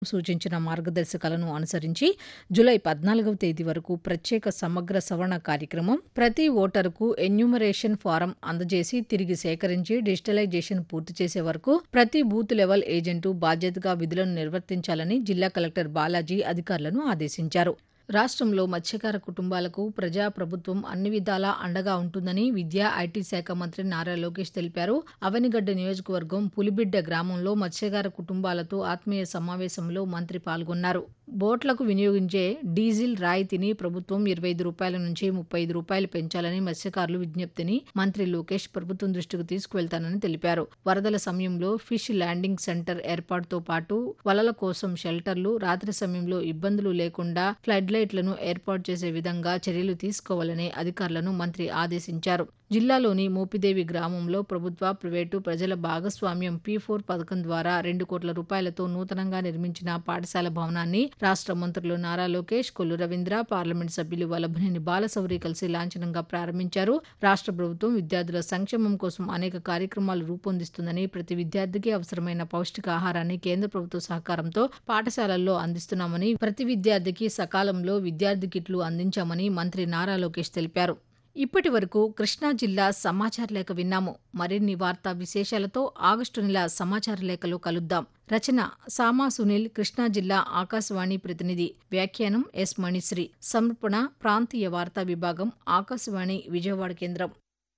సూచించిన మార్గదర్శకాలను అనుసరించి జూలై పద్నాలుగవ తేదీ వరకు ప్రత్యేక సమగ్ర సవరణ కార్యక్రమం ప్రతి ఓటరుకు ఎన్యూమరేషన్ ఫారం అందజేసి తిరిగి సేకరించి డిజిటలైజేషన్ పూర్తి చేసే వరకు ప్రతి బూత్ లెవెల్ ఏజెంటు బాధ్యతగా విధులను నిర్వర్తించాలని జిల్లా కలెక్టర్ బాలాజీ అధికారులను ఆదేశించారు రాష్ట్రంలో మత్స్యకార కుటుంబాలకు ప్రజా ప్రభుత్వం అన్ని విధాలా అండగా ఉంటుందని విద్యా ఐటీ శాఖ మంత్రి నారా లోకేష్ తెలిపారు అవనిగడ్డ నియోజకవర్గం పులిబిడ్డ గ్రామంలో మత్స్యకార కుటుంబాలతో ఆత్మీయ సమావేశంలో మంత్రి పాల్గొన్నారు బోట్లకు వినియోగించే డీజిల్ రాయితీని ప్రభుత్వం ఇరవై ఐదు రూపాయల నుంచి ముప్పై ఐదు రూపాయలు పెంచాలని మత్స్యకారులు విజ్ఞప్తిని మంత్రి లోకేష్ ప్రభుత్వం దృష్టికి తీసుకువెళ్తానని తెలిపారు వరదల సమయంలో ఫిష్ ల్యాండింగ్ సెంటర్ ఏర్పాటుతో పాటు వలల కోసం షెల్టర్లు రాత్రి సమయంలో ఇబ్బందులు లేకుండా ఫ్లడ్ లైట్లను ఏర్పాటు చేసే విధంగా చర్యలు తీసుకోవాలని అధికారులను మంత్రి ఆదేశించారు జిల్లాలోని మోపిదేవి గ్రామంలో ప్రభుత్వ ప్రైవేటు ప్రజల భాగస్వామ్యం పీ ఫోర్ పథకం ద్వారా రెండు కోట్ల రూపాయలతో నూతనంగా నిర్మించిన పాఠశాల భవనాన్ని రాష్ట్ర మంత్రులు నారా లోకేష్ కొల్లు రవీంద్ర పార్లమెంట్ సభ్యులు వల్లభనేని బాలశౌరి కలిసి లాంఛనంగా ప్రారంభించారు రాష్ట్ర ప్రభుత్వం విద్యార్థుల సంక్షేమం కోసం అనేక కార్యక్రమాలు రూపొందిస్తుందని ప్రతి విద్యార్థికి అవసరమైన పౌష్టికాహారాన్ని కేంద్ర ప్రభుత్వ సహకారంతో పాఠశాలల్లో అందిస్తున్నామని ప్రతి విద్యార్థికి సకాలంలో విద్యార్థి కిట్లు అందించామని మంత్రి నారా లోకేష్ తెలిపారు ఇప్పటి వరకు కృష్ణా జిల్లా సమాచార లేఖ విన్నాము మరిన్ని వార్తా విశేషాలతో ఆగస్టు నెల సమాచార లేఖలో కలుద్దాం రచన సామా సునీల్ కృష్ణా జిల్లా ఆకాశవాణి ప్రతినిధి వ్యాఖ్యానం ఎస్ మణిశ్రీ సమర్పణ ప్రాంతీయ వార్తా విభాగం ఆకాశవాణి విజయవాడ కేంద్రం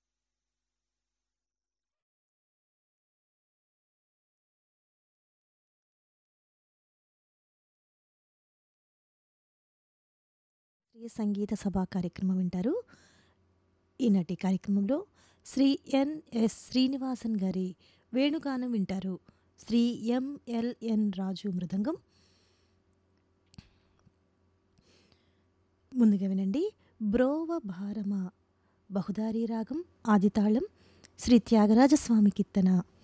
శాస్త్రీయ సంగీత సభా కార్యక్రమం వింటారు ఈనాటి కార్యక్రమంలో శ్రీ ఎన్ఎస్ శ్రీనివాసన్ గారి వేణుగానం వింటారు శ్రీ ఎంఎల్ఎన్ రాజు మృదంగం ముందుగా వినండి బ్రోవ భారమ బహుదారి రాగం ఆదితాళం శ్రీ త్యాగరాజస్వామి కీర్తన